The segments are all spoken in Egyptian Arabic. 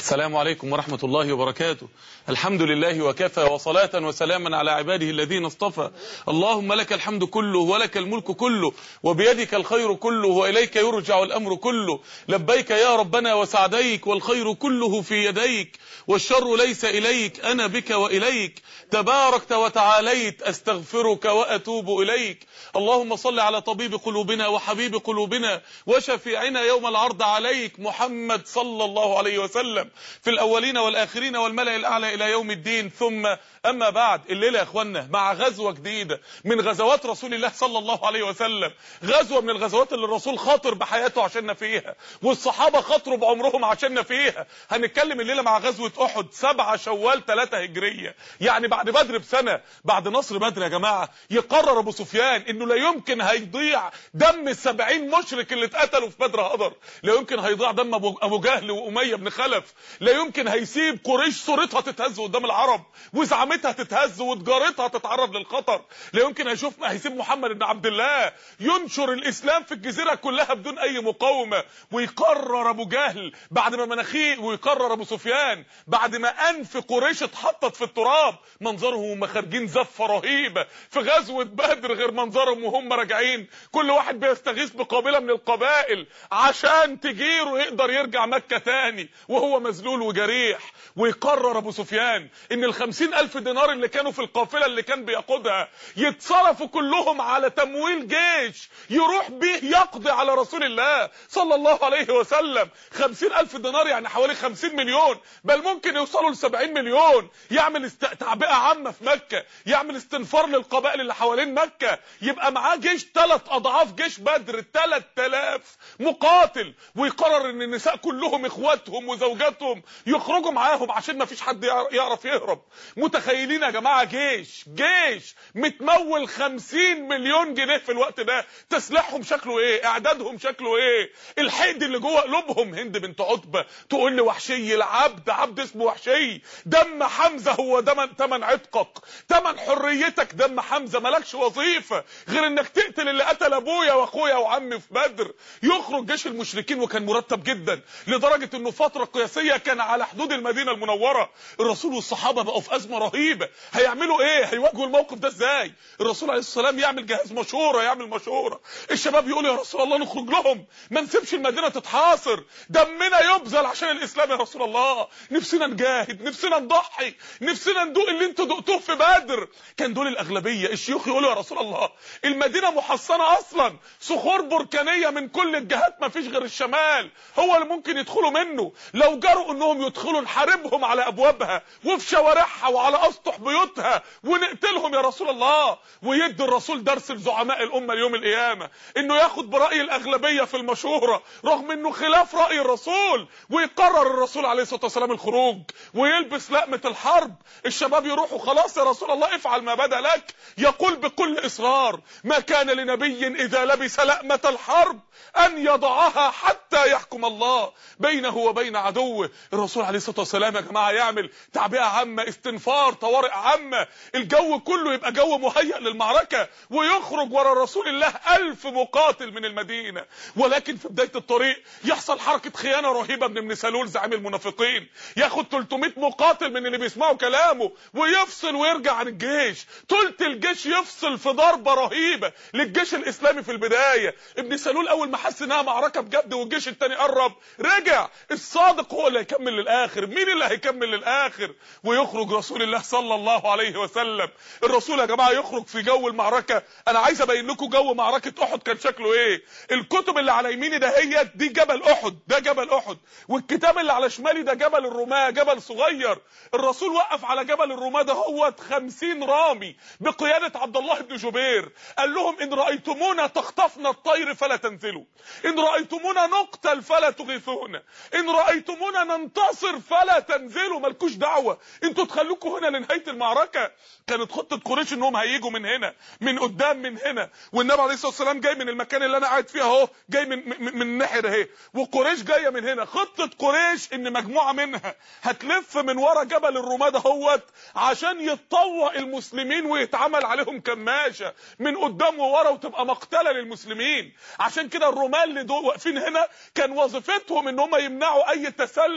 السلام عليكم ورحمة الله وبركاته الحمد لله وكفى وصلاة وسلاما على عباده الذين اصطفى اللهم لك الحمد كله ولك الملك كله وبيدك الخير كله وإليك يرجع الأمر كله لبيك يا ربنا وسعديك والخير كله في يديك والشر ليس إليك أنا بك وإليك تباركت وتعاليت أستغفرك وأتوب إليك اللهم صل على طبيب قلوبنا وحبيب قلوبنا وشفيعنا يوم العرض عليك محمد صلى الله عليه وسلم في الأولين والآخرين والملأ الأعلى إلى يوم الدين ثم أما بعد الليلة يا أخوانا مع غزوة جديدة من غزوات رسول الله صلى الله عليه وسلم غزوة من الغزوات اللي الرسول خاطر بحياته عشاننا فيها والصحابة خاطروا بعمرهم عشاننا فيها هنتكلم الليلة مع غزوة أحد سبعة شوال ثلاثة هجرية يعني بعد بدر بسنة بعد نصر بدر يا جماعة يقرر أبو سفيان إنه لا يمكن هيضيع دم السبعين مشرك اللي اتقتلوا في بدر هدر لا يمكن هيضيع دم أبو جهل وأمية بن خلف لا يمكن هيسيب قريش صورتها تتهز قدام العرب وزعمتها تتهز وتجارتها تتعرض للخطر لا يمكن هيشوف هيسيب محمد بن عبد الله ينشر الاسلام في الجزيره كلها بدون اي مقاومه ويقرر ابو جهل بعد ما مناخيه ويقرر ابو سفيان بعد ما انف قريش اتحطت في التراب منظرهم وهم خارجين زفه رهيبه في غزوه بدر غير منظرهم وهم راجعين كل واحد بيستغيث بقبيله من القبائل عشان تجيره يقدر يرجع مكه تاني وهو مذلول وجريح ويقرر ابو سفيان ان الخمسين الف دينار اللي كانوا في القافله اللي كان بيقودها يتصرفوا كلهم على تمويل جيش يروح بيه يقضي على رسول الله صلى الله عليه وسلم خمسين الف دينار يعني حوالي خمسين مليون بل ممكن يوصلوا لسبعين مليون يعمل است... تعبئه عامه في مكه يعمل استنفار للقبائل اللي حوالين مكه يبقى معاه جيش ثلاث اضعاف جيش بدر 3000 مقاتل ويقرر ان النساء كلهم اخواتهم وزوجاتهم يخرجوا معاهم عشان ما فيش حد يعرف يهرب متخيلين يا جماعه جيش جيش متمول 50 مليون جنيه في الوقت ده تسليحهم شكله ايه اعدادهم شكله ايه الحقد اللي جوه قلوبهم هند بنت عتبه تقول لي وحشي العبد عبد اسمه وحشي دم حمزه هو دم تمن عتقك تمن حريتك دم حمزه مالكش وظيفه غير انك تقتل اللي قتل ابويا واخويا وعمي في بدر يخرج جيش المشركين وكان مرتب جدا لدرجه انه فتره قياسيه كان على حدود المدينه المنوره الرسول والصحابه بقوا في ازمه رهيبه هيعملوا ايه هيواجهوا الموقف ده ازاي الرسول عليه الصلاه والسلام يعمل جهاز مشوره يعمل مشوره الشباب يقولوا يا رسول الله نخرج لهم ما نسيبش المدينه تتحاصر دمنا يبذل عشان الاسلام يا رسول الله نفسنا نجاهد نفسنا نضحي نفسنا ندوق اللي انتوا دقتوه في بدر كان دول الاغلبيه الشيوخ يقولوا يا رسول الله المدينه محصنه اصلا صخور بركانيه من كل الجهات ما فيش غير الشمال هو اللي ممكن يدخلوا منه لو جروا انهم يدخلوا نحاربهم على ابوابها وفي شوارعها وعلى اسطح بيوتها ونقتلهم يا رسول الله ويدي الرسول درس لزعماء الامه اليوم القيامه انه ياخد براي الاغلبيه في المشوره رغم انه خلاف راي الرسول ويقرر الرسول عليه الصلاه والسلام الخروج ويلبس لقمه الحرب الشباب يروحوا خلاص يا رسول الله افعل ما بدا لك يقول بكل اصرار ما كان لنبي اذا لبس لقمه الحرب ان يضعها حتى يحكم الله بينه وبين عدوه الرسول عليه الصلاه والسلام يا جماعه يعمل تعبئه عامه استنفار طوارئ عامه الجو كله يبقى جو مهيئ للمعركه ويخرج ورا رسول الله ألف مقاتل من المدينه ولكن في بدايه الطريق يحصل حركه خيانه رهيبه من ابن سلول زعيم المنافقين ياخد 300 مقاتل من اللي بيسمعوا كلامه ويفصل ويرجع عن الجيش تلت الجيش يفصل في ضربه رهيبه للجيش الاسلامي في البدايه ابن سلول اول ما حس انها معركه بجد والجيش التاني قرب رجع الصادق هو اللي هيكمل للاخر مين اللي هيكمل للاخر ويخرج رسول الله صلى الله عليه وسلم الرسول يا جماعه يخرج في جو المعركه انا عايز ابين لكم جو معركه احد كان شكله ايه الكتب اللي على يميني ده هي دي جبل احد ده جبل احد والكتاب اللي على شمالي ده جبل الرماه جبل صغير الرسول وقف على جبل الرماه ده هو 50 رامي بقياده عبد الله بن جبير قال لهم ان رايتمونا تخطفنا الطير فلا تنزلوا ان رايتمونا نقتل فلا تغيثونا ان رايتمونا ننتصر فلا تنزلوا مالكوش دعوه انتوا تخلوكوا هنا لنهايه المعركه كانت خطه قريش انهم هيجوا من هنا من قدام من هنا والنبي عليه الصلاه والسلام جاي من المكان اللي انا قاعد فيه اهو جاي من من, من الناحيه ده اهي وقريش جايه من هنا خطه قريش ان مجموعه منها هتلف من ورا جبل الرماه دهوت عشان يتطوق المسلمين ويتعمل عليهم كماشه من قدام وورا وتبقى مقتله للمسلمين عشان كده الرماه اللي دول واقفين هنا كان وظيفتهم ان هم يمنعوا اي تسلل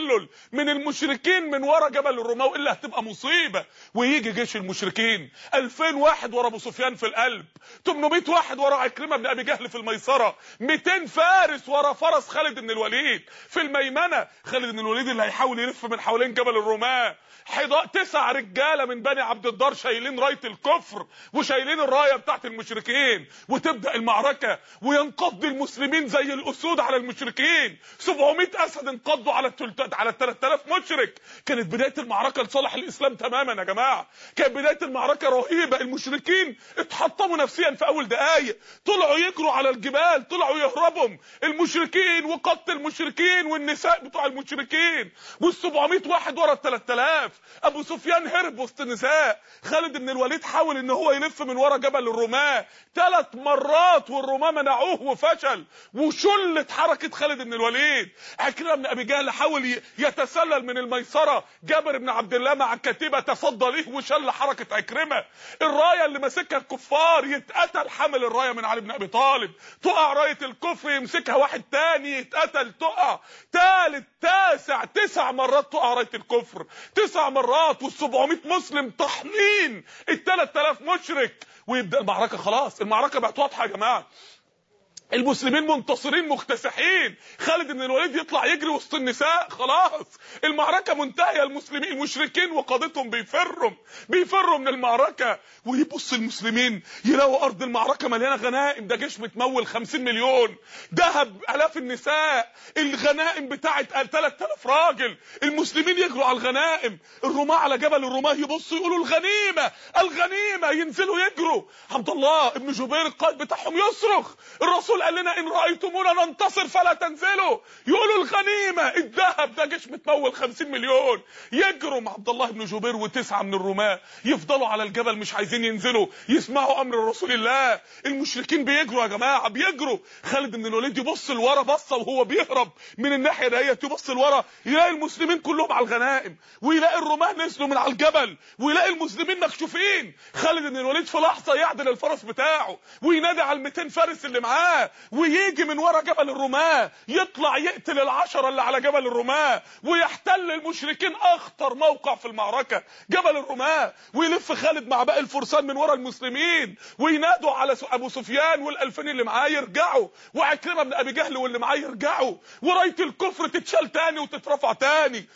تسلل من المشركين من ورا جبل الرماة اللي هتبقى مصيبه ويجي جيش المشركين 2000 واحد ورا ابو سفيان في القلب 800 واحد ورا عكرمه بن ابي جهل في الميسره 200 فارس ورا فرس خالد بن الوليد في الميمنه خالد بن الوليد اللي هيحاول يلف من حوالين جبل الرماة حضاء تسع رجاله من بني عبد الدار شايلين رايه الكفر وشايلين الرايه بتاعت المشركين وتبدا المعركه وينقض المسلمين زي الاسود على المشركين 700 اسد انقضوا على التلت... على 3000 مشرك كانت بدايه المعركه لصالح الاسلام تماما يا جماعه كانت بدايه المعركه رهيبه المشركين اتحطموا نفسيا في اول دقائق طلعوا يجروا على الجبال طلعوا يهربوا المشركين وقتل المشركين والنساء بتوع المشركين وال700 واحد ورا ال 3000 ابو سفيان هرب وسط النساء خالد بن الوليد حاول ان هو يلف من ورا جبل الرماة ثلاث مرات والرماة منعوه وفشل وشلت حركة خالد بن الوليد عكرمة بن ابي جهل حاول يتسلل من الميسرة جابر بن عبد الله مع الكتيبة تصدى ليه وشل حركة عكرمة الراية اللي ماسكها الكفار يتقتل حمل الراية من علي بن ابي طالب تقع راية الكفر يمسكها واحد تاني يتقتل تقع ثالث تاسع تسع مرات تقع راية الكفر تسع مرات وال700 مسلم طحنين ال 3000 مشرك ويبدا المعركه خلاص المعركه بقت واضحه يا جماعه المسلمين منتصرين مكتسحين خالد بن الوليد يطلع يجري وسط النساء خلاص المعركه منتهيه المسلمين المشركين وقادتهم بيفروا بيفروا من المعركه ويبص المسلمين يلاقوا ارض المعركه مليانه غنائم ده جيش متمول 50 مليون ذهب الاف النساء الغنائم بتاعت 3000 راجل المسلمين يجروا على الغنائم الرماة على جبل الرماة يبصوا يقولوا الغنيمه الغنيمه ينزلوا يجروا عبد الله ابن جبير القائد بتاعهم يصرخ الرسول قال لنا ان رايتمونا ننتصر فلا تنزلوا يقولوا الغنيمه الذهب ده جيش متمول 50 مليون يجروا مع عبد الله بن جبير وتسعه من الرماة يفضلوا على الجبل مش عايزين ينزلوا يسمعوا امر رسول الله المشركين بيجروا يا جماعه بيجروا خالد بن الوليد يبص لورا بصه وهو بيهرب من الناحيه ديت يبص لورا يلاقي المسلمين كلهم على الغنائم ويلاقي الرماة نزلوا من على الجبل ويلاقي المسلمين مكشوفين خالد بن الوليد في لحظه يعدل الفرس بتاعه وينادي على ال 200 فارس اللي معاه ويجي من ورا جبل الرماة يطلع يقتل العشرة اللي على جبل الرماة ويحتل المشركين اخطر موقع في المعركة جبل الرماة ويلف خالد مع باقي الفرسان من ورا المسلمين وينادوا على ابو سفيان والالفين اللي معاه يرجعوا وعكرمة بن ابي جهل واللي معاه يرجعوا ورايه الكفر تتشال تاني وتترفع تاني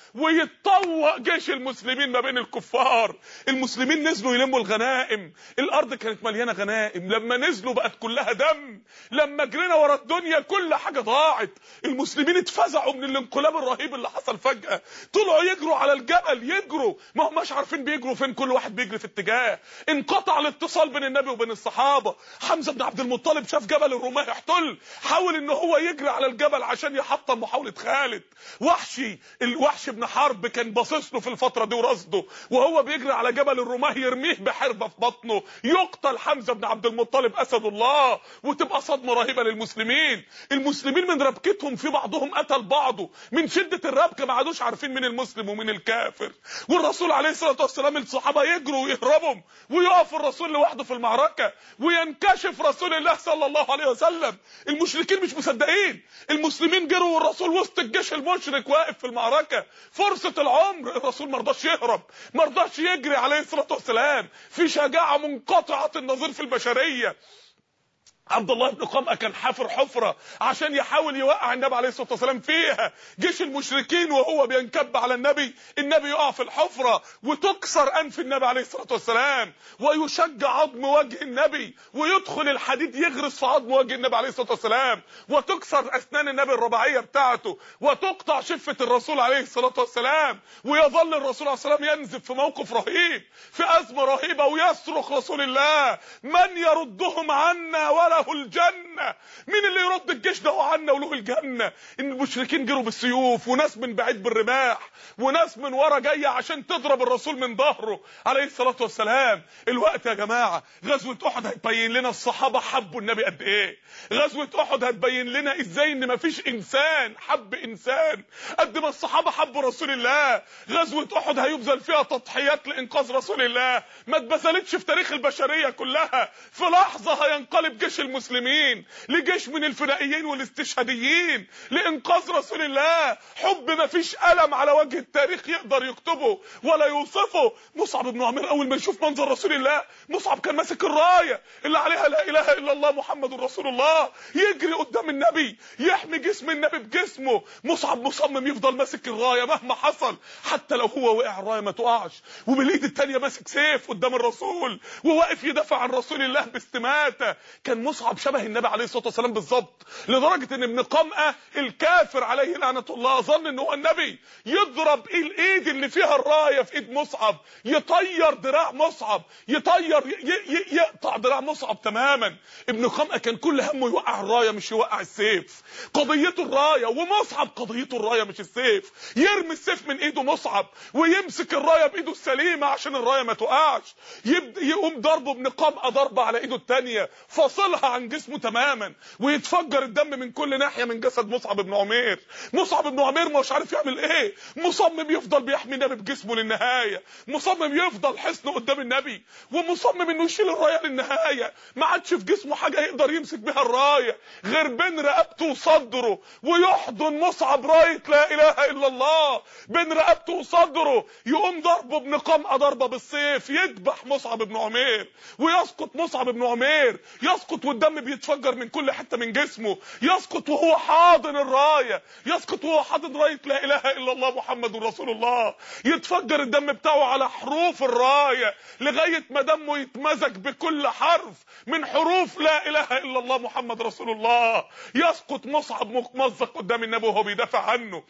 ويتطوق جيش المسلمين ما بين الكفار المسلمين نزلوا يلموا الغنائم الارض كانت مليانه غنائم لما نزلوا بقت كلها دم لما جرينا ورا الدنيا كل حاجه ضاعت المسلمين اتفزعوا من الانقلاب الرهيب اللي حصل فجاه طلعوا يجروا على الجبل يجروا ما هماش عارفين بيجروا فين كل واحد بيجري في اتجاه انقطع الاتصال بين النبي وبين الصحابه حمزه بن عبد المطلب شاف جبل الرماه يحتل حاول ان هو يجري على الجبل عشان يحطم محاوله خالد وحشي الوحش بن حرب كان باصص له في الفتره دي ورصده وهو بيجري على جبل الرماه يرميه بحربه في بطنه يقتل حمزه بن عبد المطلب اسد الله وتبقى صدمه رهيبه للمسلمين المسلمين من ربكتهم في بعضهم قتل بعضه من شده الربكه ما عادوش عارفين مين المسلم ومين الكافر والرسول عليه الصلاه والسلام الصحابه يجروا ويهربوا ويقف الرسول لوحده في المعركه وينكشف رسول الله صلى الله عليه وسلم المشركين مش مصدقين المسلمين جروا والرسول وسط الجيش المشرك واقف في المعركه فرصه العمر الرسول ما رضاش يهرب ما رضاش يجري عليه الصلاه والسلام في شجاعه منقطعه النظير في البشريه عبد الله بن قمأة كان حافر حفرة عشان يحاول يوقع النبي عليه الصلاة والسلام فيها جيش المشركين وهو بينكب على النبي النبي يقع في الحفرة وتكسر أنف النبي عليه الصلاة والسلام ويشجع عظم وجه النبي ويدخل الحديد يغرس في عظم وجه النبي عليه الصلاة والسلام وتكسر أسنان النبي الرباعية بتاعته وتقطع شفة الرسول عليه الصلاة والسلام ويظل الرسول عليه الصلاة والسلام ينزف في موقف رهيب في أزمة رهيبة ويصرخ رسول الله من يردهم عنا ولا له الجنة مين اللي يرد الجيش ده عنا وله الجنة ان المشركين جروا بالسيوف وناس من بعيد بالرماح وناس من ورا جاية عشان تضرب الرسول من ظهره عليه الصلاة والسلام الوقت يا جماعة غزوة احد هتبين لنا الصحابة حبوا النبي قد ايه غزوة احد هتبين لنا ازاي ان مفيش انسان حب انسان قد ما الصحابة حبوا رسول الله غزوة احد هيبذل فيها تضحيات لانقاذ رسول الله ما اتبذلتش في تاريخ البشرية كلها في لحظة هينقلب جيش المسلمين لجيش من الفدائيين والاستشهاديين لانقاذ رسول الله حب ما فيش قلم على وجه التاريخ يقدر يكتبه ولا يوصفه مصعب بن عمير اول ما يشوف منظر رسول الله مصعب كان ماسك الرايه اللي عليها لا اله الا الله محمد رسول الله يجري قدام النبي يحمي جسم النبي بجسمه مصعب مصمم يفضل ماسك الرايه مهما حصل حتى لو هو وقع الرايه ما تقعش وبالايد التانيه ماسك سيف قدام الرسول وواقف يدافع عن رسول الله باستماته كان مصعب شبه النبي عليه الصلاه والسلام بالظبط لدرجه ان ابن قمأه الكافر عليه لعنه الله ظن ان هو النبي يضرب الايد اللي فيها الرايه في ايد مصعب يطير دراع مصعب يطير ي- ي- يقطع دراع مصعب تماما ابن قمأه كان كل همه يوقع الرايه مش يوقع السيف قضيته الرايه ومصعب قضيته الرايه مش السيف يرمي السيف من ايده مصعب ويمسك الرايه بايده السليمه عشان الرايه ما تقعش يبدا يقوم ضربه ابن قمأه ضربه على ايده الثانيه فاصلها عن جسمه تماما ويتفجر الدم من كل ناحيه من جسد مصعب بن عمير مصعب بن عمير مش عارف يعمل ايه مصمم يفضل بيحمي النبي بجسمه للنهايه مصمم يفضل حصنه قدام النبي ومصمم انه يشيل الرايه للنهايه ما عادش في جسمه حاجه يقدر يمسك بيها الرايه غير بين رقبته وصدره ويحضن مصعب رايه لا اله الا الله بين رقبته وصدره يقوم ضربه ابن قمأه ضربه بالسيف يذبح مصعب بن عمير ويسقط مصعب بن عمير يسقط والدم بيتفجر من كل حته من جسمه يسقط وهو حاضن الرايه يسقط وهو حاضن رايه لا اله الا الله محمد رسول الله يتفجر الدم بتاعه على حروف الرايه لغايه ما دمه يتمزج بكل حرف من حروف لا اله الا الله محمد رسول الله يسقط مصعب ممزق قدام النبي وهو بيدافع عنه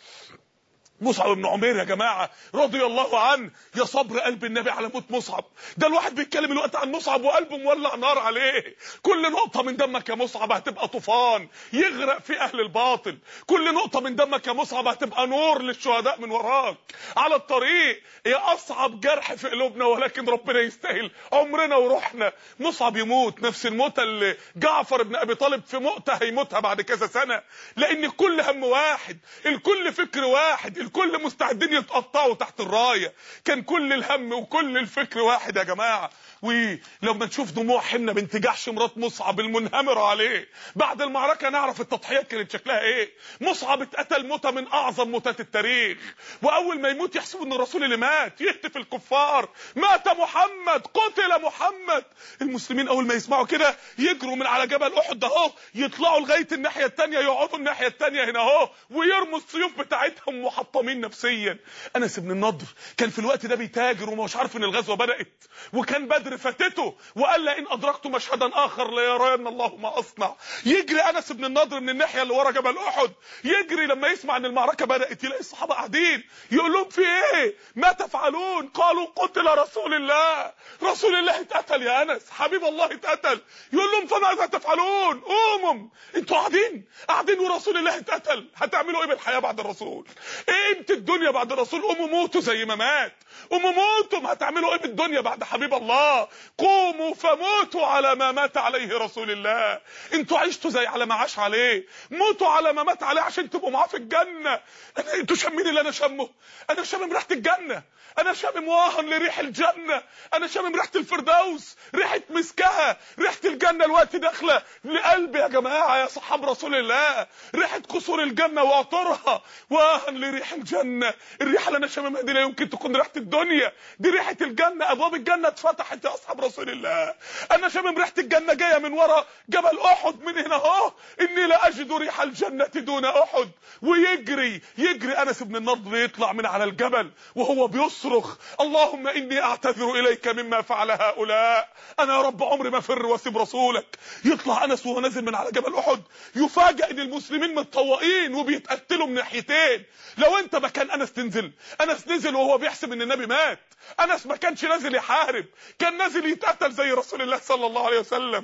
مصعب بن عمير يا جماعه رضي الله عنه يا صبر قلب النبي على موت مصعب ده الواحد بيتكلم الوقت عن مصعب وقلبه مولع نار عليه كل نقطه من دمك يا مصعب هتبقى طوفان يغرق في اهل الباطل كل نقطه من دمك يا مصعب هتبقى نور للشهداء من وراك على الطريق يا اصعب جرح في قلوبنا ولكن ربنا يستاهل عمرنا وروحنا مصعب يموت نفس الموتة اللي جعفر بن ابي طالب في مؤتة هيموتها بعد كذا سنه لان كل هم واحد الكل فكر واحد الكل مستعدين يتقطعوا تحت الرايه كان كل الهم وكل الفكر واحد يا جماعه ولما نشوف دموع حنه بنت جحش مرات مصعب المنهمره عليه بعد المعركه نعرف التضحيات كانت شكلها ايه مصعب اتقتل موته من اعظم موتات التاريخ واول ما يموت يحسب ان الرسول اللي مات يهتف الكفار مات محمد قتل محمد المسلمين اول ما يسمعوا كده يجروا من على جبل احد اهو يطلعوا لغايه الناحيه الثانيه يقعدوا الناحيه الثانيه هنا اهو ويرموا السيوف بتاعتهم محطمين نفسيا انس بن النضر كان في الوقت ده بيتاجر ومش عارف ان الغزوه بدات وكان بدر فاتته وقال لئن ادركت مشهدا اخر ليرين الله ما اصنع يجري انس بن النضر من الناحيه اللي ورا جبل احد يجري لما يسمع ان المعركه بدات يلاقي الصحابه قاعدين يقول لهم في ايه ما تفعلون قالوا قتل رسول الله رسول الله اتقتل يا انس حبيب الله اتقتل يقول لهم فماذا تفعلون قوموا انتوا قاعدين قاعدين ورسول الله اتقتل هتعملوا ايه بالحياه بعد الرسول ايه قيمه الدنيا بعد الرسول قوموا موتوا زي ما مات قوموا موتوا هتعملوا ايه بالدنيا بعد حبيب الله قوموا فموتوا على ما مات عليه رسول الله انتوا عشتوا زي على ما عاش عليه موتوا على ما مات عليه عشان تبقوا معاه في الجنه أنا انتوا شامين اللي انا شامه انا شامم ريحه الجنه انا شامم واهن لريح الجنه انا شامم ريحه الفردوس ريحه مسكها ريحه الجنه الوقت داخله لقلبي يا جماعه يا صحاب رسول الله ريحه قصور الجنه وعطرها واهن لريح الجنه الريحه اللي انا شاممها دي لا يمكن تكون ريحه الدنيا دي ريحه الجنه ابواب الجنه اتفتحت يا اصحاب رسول الله انا شامم ريحه الجنه جايه من ورا جبل احد من هنا اهو اني لا اجد ريح الجنه دون احد ويجري يجري انس بن النضر يطلع من على الجبل وهو بيصرخ اللهم اني اعتذر اليك مما فعل هؤلاء انا يا رب عمري ما فر واسيب رسولك يطلع انس وهو نازل من على جبل احد يفاجئ ان المسلمين متطوقين وبيتقتلوا من ناحيتين لو انت مكان انس تنزل انس نزل وهو بيحسب ان النبي مات انس ما كانش نازل يحارب كان نازل يتقتل زي رسول الله صلى الله عليه وسلم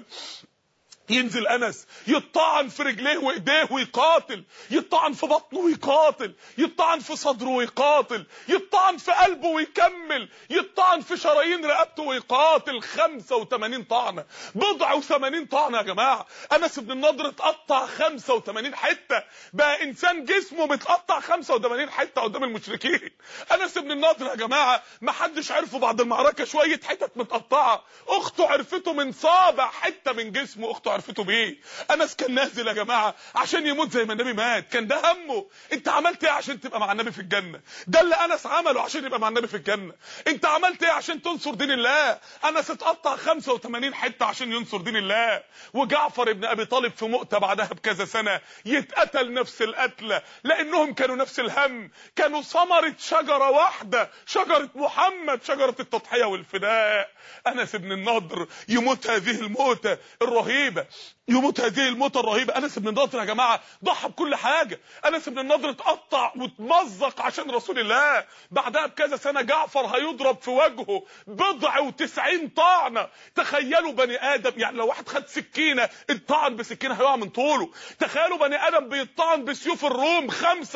ينزل انس يطعن في رجليه وايديه ويقاتل يطعن في بطنه ويقاتل يطعن في صدره ويقاتل يطعن في قلبه ويكمل يطعن في شرايين رقبته ويقاتل 85 طعنه بضع و80 طعنه يا جماعه انس بن النضر اتقطع 85 حته بقى انسان جسمه متقطع 85 حته قدام المشركين انس بن النضر يا جماعه ما حدش عرفه بعد المعركه شويه حتت متقطعه اخته عرفته من صابع حته من جسمه اخته عرفته بيه انس كان نازل يا جماعه عشان يموت زي ما النبي مات كان ده همه انت عملت ايه عشان تبقى مع النبي في الجنه ده اللي انس عمله عشان يبقى مع النبي في الجنه انت عملت ايه عشان تنصر دين الله انس اتقطع 85 حته عشان ينصر دين الله وجعفر ابن ابي طالب في مؤتة بعدها بكذا سنه يتقتل نفس القتله لانهم كانوا نفس الهم كانوا ثمره شجره واحده شجره محمد شجره التضحيه والفداء انس بن النضر يموت هذه الموتة الرهيبة يموت هذه الموتة الرهيبة انس بن النضر يا جماعة ضحى بكل حاجة انس بن النضر اتقطع واتمزق عشان رسول الله بعدها بكذا سنة جعفر هيضرب في وجهه بضع وتسعين طعنة تخيلوا بني ادم يعني لو واحد خد سكينة اتطعن بسكينة هيقع من طوله تخيلوا بني ادم بيطعن بسيوف الروم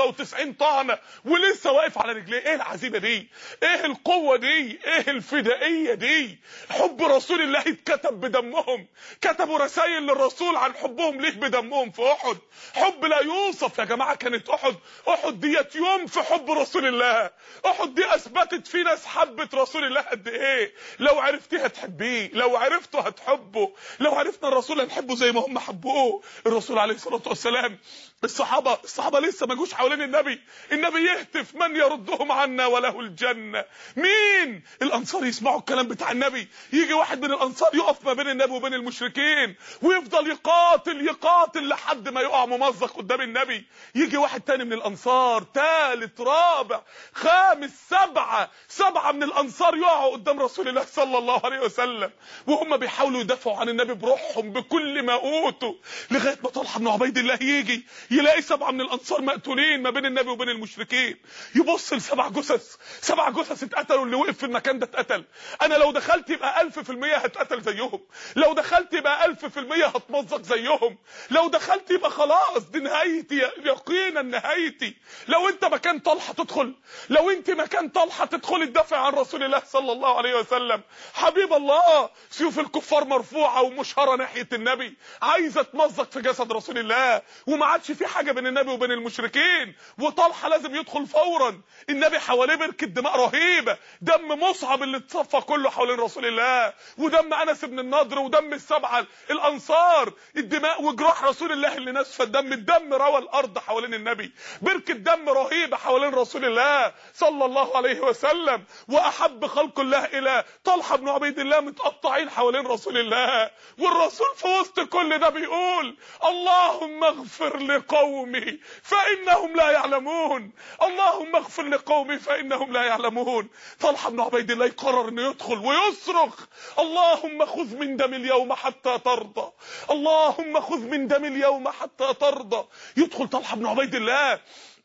95 طعنة ولسه واقف على رجليه ايه العزيمة دي ايه القوة دي ايه الفدائية دي حب رسول الله اتكتب بدمهم كتبوا رسائل للرسول عن حبهم ليه بدمهم في احد حب لا يوصف يا جماعه كانت احد احد ديت يوم في حب رسول الله احد دي اثبتت في ناس حبت رسول الله قد ايه لو عرفتيه هتحبيه لو عرفته هتحبه لو عرفنا الرسول هنحبه زي ما هم حبوه الرسول عليه الصلاه والسلام الصحابه الصحابه لسه ما جوش حوالين النبي النبي يهتف من يردهم عنا وله الجنه مين الانصار يسمعوا الكلام بتاع النبي يجي واحد من الانصار يقف ما بين النبي وبين المشركين ويفضل يقاتل يقاتل لحد ما يقع ممزق قدام النبي يجي واحد تاني من الانصار ثالث رابع خامس سبعه سبعه من الانصار يقعوا قدام رسول الله صلى الله عليه وسلم وهم بيحاولوا يدافعوا عن النبي بروحهم بكل ما اوتوا لغايه ما طلحه بن عبيد الله يجي يلاقي سبعه من الانصار مقتولين ما بين النبي وبين المشركين يبص لسبع جثث سبع جثث اتقتلوا اللي وقف في المكان ده اتقتل انا لو دخلت يبقى ألف في المية هتقتل زيهم لو دخلت يبقى ألف في المية هتمزق زيهم لو دخلت يبقى خلاص دي نهايتي يقينا نهايتي لو انت مكان طلحة تدخل لو انت مكان طلحة تدخل تدافع عن رسول الله صلى الله عليه وسلم حبيب الله سيوف الكفار مرفوعة ومشهرة ناحية النبي عايزة تمزق في جسد رسول الله وما عادش في حاجة بين النبي وبين المشركين وطلحة لازم يدخل فورا النبي حواليه بركة دماء رهيبة دم مصعب اللي اتصفى كله حوالين رسول الله ودم انس بن النضر ودم السبعه الانصار الدماء وجراح رسول الله اللي نسفى الدم الدم روى الارض حوالين النبي بركه دم رهيبه حوالين رسول الله صلى الله عليه وسلم واحب خلق الله الى طلحه بن عبيد الله متقطعين حوالين رسول الله والرسول في وسط كل ده بيقول اللهم اغفر لقومي فانهم لا يعلمون اللهم اغفر لقومي فانهم لا يعلمون طلحه بن عبيد الله يقرر انه يدخل ويصرخ اللهم خذ من دم اليوم حتى ترضى اللهم خذ من دم اليوم حتى ترضى يدخل طلحه بن عبيد الله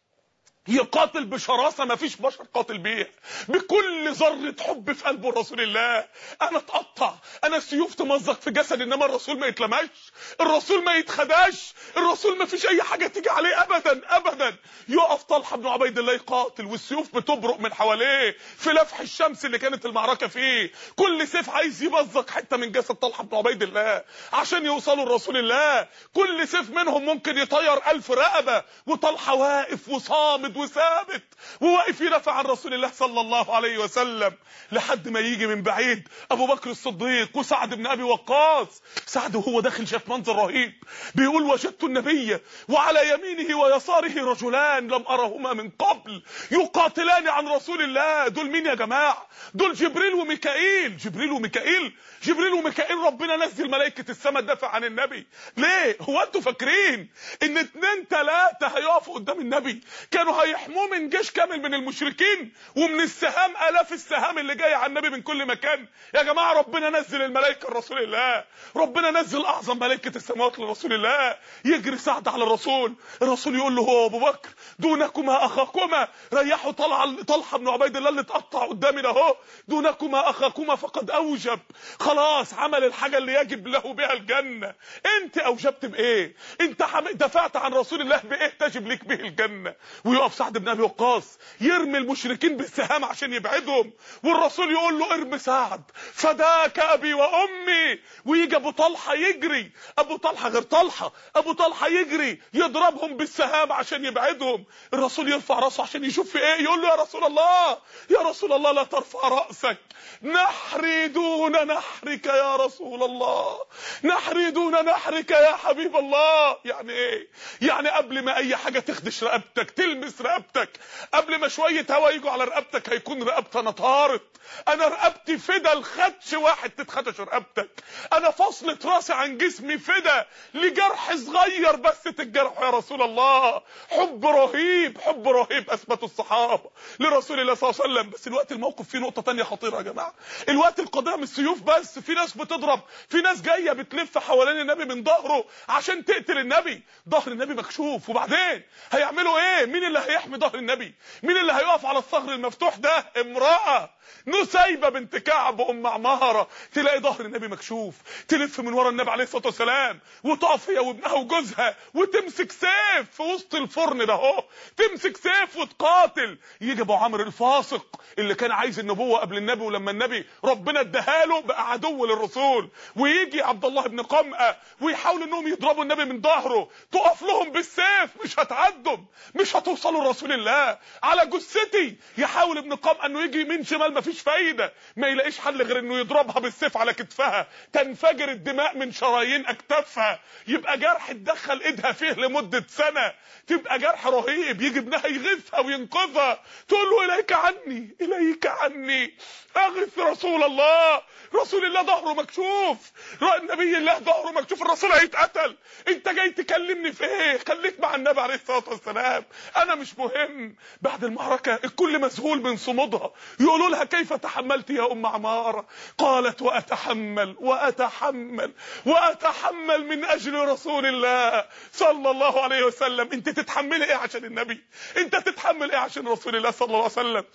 يقاتل بشراسة ما فيش بشر قاتل بيها بكل ذرة حب في قلبه رسول الله انا اتقطع انا السيوف تمزق في جسد انما الرسول ما يتلمش الرسول ما يتخداش الرسول ما فيش اي حاجة تيجي عليه ابدا ابدا يقف طلحة بن عبيد الله يقاتل والسيوف بتبرق من حواليه في لفح الشمس اللي كانت المعركة فيه كل سيف عايز يمزق حتة من جسد طلحة بن عبيد الله عشان يوصلوا لرسول الله كل سيف منهم ممكن يطير ألف رقبة وطلحة واقف وصامد وثابت وواقف يدافع عن رسول الله صلى الله عليه وسلم لحد ما يجي من بعيد ابو بكر الصديق وسعد بن ابي وقاص سعد وهو داخل شاف منظر رهيب بيقول وجدت النبي وعلى يمينه ويساره رجلان لم ارهما من قبل يقاتلان عن رسول الله دول مين يا جماعه دول جبريل وميكائيل جبريل وميكائيل جبريل وميكائيل ربنا نزل ملائكه السماء تدافع عن النبي ليه هو انتوا فاكرين ان اتنين تلاته هيقفوا قدام النبي كانوا هيحموه من جيش كامل من المشركين ومن السهام الاف السهام اللي جايه على النبي من كل مكان يا جماعه ربنا نزل الملائكه لرسول الله ربنا نزل اعظم ملائكه السماوات لرسول الله يجري سعد على الرسول الرسول يقول له هو ابو بكر دونكما اخاكما ريحوا طلع طلحه بن عبيد الله اللي اتقطع قدامنا اهو دونكما اخاكما فقد اوجب خلاص عمل الحاجه اللي يجب له بها الجنه انت اوجبت بايه انت دفعت عن رسول الله بايه تجب لك به الجنه ويقف سعد بن ابي وقاص يرمي المشركين بالسهام عشان يبعدهم والرسول يقول له ارمي سعد فداك ابي وامي ويجي ابو طلحه يجري ابو طلحه غير طلحه ابو طلحه يجري يضربهم بالسهام عشان يبعدهم الرسول يرفع راسه عشان يشوف في ايه يقول له يا رسول الله يا رسول الله لا ترفع رأسك نحري دون نحرك يا رسول الله نحري دون نحرك يا حبيب الله يعني ايه يعني قبل ما اي حاجة تخدش رقبتك تلمس رقبتك قبل ما شوية هوا يجوا على رقبتك هيكون رقبتنا طارت انا رقبتي فدا الخدش واحد تتخدش رقبتك انا فصلة راسي عن جسمي فدا لجرح صغير بس تتجرح يا رسول الله حب رهيب حب رهيب اثبته الصحابة لرسول الله صلى الله عليه وسلم بس الوقت الموقف فيه نقطة تانية خطيرة يا جماعة الوقت القضية مش سيوف بس في ناس بتضرب في ناس جاية بتلف حوالين النبي من ظهره عشان تقتل النبي ظهر النبي مكشوف وبعدين هيعملوا ايه مين اللي هيحمي ظهر النبي مين اللي هيقف على الثغر المفتوح ده امرأة نسيبة بنت كعب ام عمارة تلاقي ظهر النبي مكشوف تلف من ورا النبي عليه الصلاة والسلام وتقف هي وابنها وجوزها وتمسك سيف في وسط الفرن ده اهو تمسك سيف وتقاتل يجي ابو عمرو الفاسق اللي كان عايز النبوة قبل النبي ولما النبي ربنا اداها بقى عدو للرسول ويجي عبد الله بن قمأة ويحاول انهم يضربوا النبي من ظهره تقف لهم بالسيف مش هتعدوا مش هتوصلوا لرسول الله على جثتي يحاول ابن قمأة انه يجي يمين شمال مفيش فايدة ما يلاقيش حل غير انه يضربها بالسيف على كتفها تنفجر الدماء من شرايين اكتافها يبقى جرح تدخل ايدها فيه لمدة سنة تبقى جرح رهيب يجي ابنها يغيثها وينقذها تقول له اليك عني اليك عني اغث رسول الله رسول الله ظهره مكشوف النبي الله ظهره مكشوف الرسول هيتقتل انت جاي تكلمني في ايه خليك مع النبي عليه الصلاه والسلام انا مش مهم بعد المعركه الكل مذهول من صمودها يقولوا لها كيف تحملت يا ام عماره قالت واتحمل واتحمل واتحمل من اجل رسول الله صلى الله عليه وسلم انت تتحملي ايه عشان النبي انت تتحمل ايه عشان رسول الله صلى الله عليه وسلم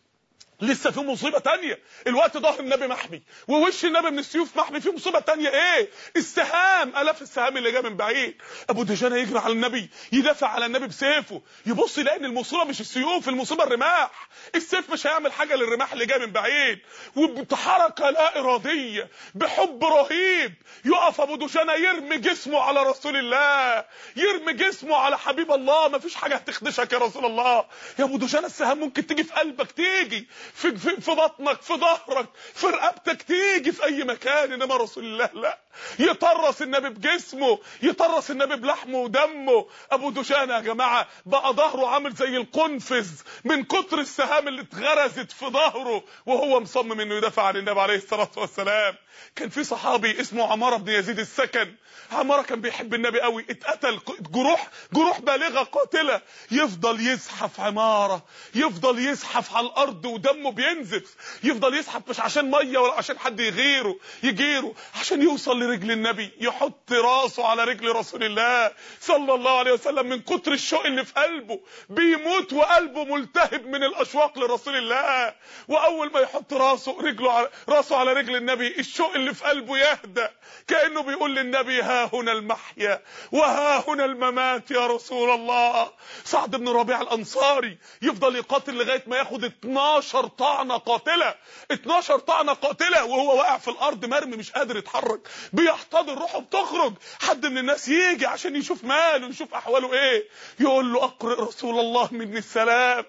لسه في مصيبة تانية الوقت ظهر النبي محمي ووش النبي من السيوف محمي في مصيبة تانية ايه السهام الاف السهام اللي جاء من بعيد ابو دجانة يجري على النبي يدافع على النبي بسيفه يبص يلاقي ان المصيبة مش السيوف المصيبة الرماح السيف مش هيعمل حاجة للرماح اللي جاي من بعيد وبحركة لا ارادية بحب رهيب يقف ابو دجانة يرمي جسمه على رسول الله يرمي جسمه على حبيب الله مفيش حاجة هتخدشك يا رسول الله يا ابو دجانة السهام ممكن تيجي في قلبك تيجي في, في, في بطنك في ظهرك في رقبتك تيجي في اي مكان انما رسول الله لا يطرس النبي بجسمه يطرس النبي بلحمه ودمه ابو دشانه يا جماعه بقى ظهره عامل زي القنفذ من كتر السهام اللي اتغرزت في ظهره وهو مصمم انه يدافع عن النبي عليه الصلاه والسلام كان في صحابي اسمه عماره بن يزيد السكن عماره كان بيحب النبي قوي اتقتل جروح جروح بالغه قاتله يفضل يزحف عماره يفضل يزحف على الارض ودمه بينزف يفضل يزحف مش عشان ميه ولا عشان حد يغيره يجيره عشان يوصل لرجل النبي يحط راسه على رجل رسول الله صلى الله عليه وسلم من كتر الشوق اللي في قلبه بيموت وقلبه ملتهب من الاشواق لرسول الله واول ما يحط راسه رجله على راسه على رجل النبي الشوق اللي في قلبه يهدى كانه بيقول للنبي ها هنا المحيا وها هنا الممات يا رسول الله سعد بن ربيع الانصاري يفضل يقاتل لغايه ما ياخد 12 طعنه قاتله 12 طعنه قاتله وهو واقع في الارض مرمي مش قادر يتحرك بيحتضن روحه بتخرج حد من الناس يجي عشان يشوف ماله يشوف احواله ايه يقول له اقرئ رسول الله مني السلام